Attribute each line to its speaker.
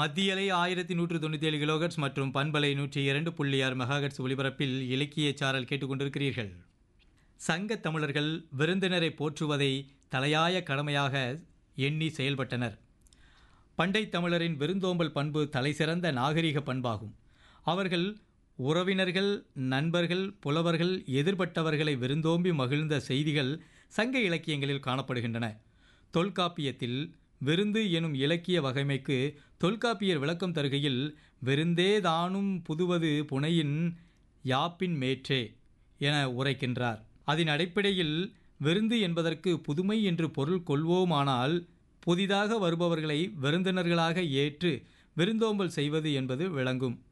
Speaker 1: மத்தியலை ஆயிரத்தி நூற்று தொண்ணூற்றி ஏழு கிலோகட்ஸ் மற்றும் பண்பலை நூற்றி இரண்டு புள்ளி ஆறு மெகாகட்ஸ் ஒலிபரப்பில் இலக்கிய சாரல் கேட்டுக்கொண்டிருக்கிறீர்கள் சங்கத் தமிழர்கள் விருந்தினரை போற்றுவதை தலையாய கடமையாக எண்ணி செயல்பட்டனர் பண்டை தமிழரின் விருந்தோம்பல் பண்பு தலைசிறந்த நாகரிக பண்பாகும் அவர்கள் உறவினர்கள் நண்பர்கள் புலவர்கள் எதிர்பட்டவர்களை விருந்தோம்பி மகிழ்ந்த செய்திகள் சங்க இலக்கியங்களில் காணப்படுகின்றன தொல்காப்பியத்தில் விருந்து எனும் இலக்கிய வகைமைக்கு தொல்காப்பியர் விளக்கம் தருகையில் விருந்தே தானும் புதுவது புனையின் யாப்பின் மேற்றே என உரைக்கின்றார் அதன் அடிப்படையில் விருந்து என்பதற்கு புதுமை என்று பொருள் கொள்வோமானால் புதிதாக வருபவர்களை விருந்தினர்களாக ஏற்று விருந்தோம்பல் செய்வது என்பது விளங்கும்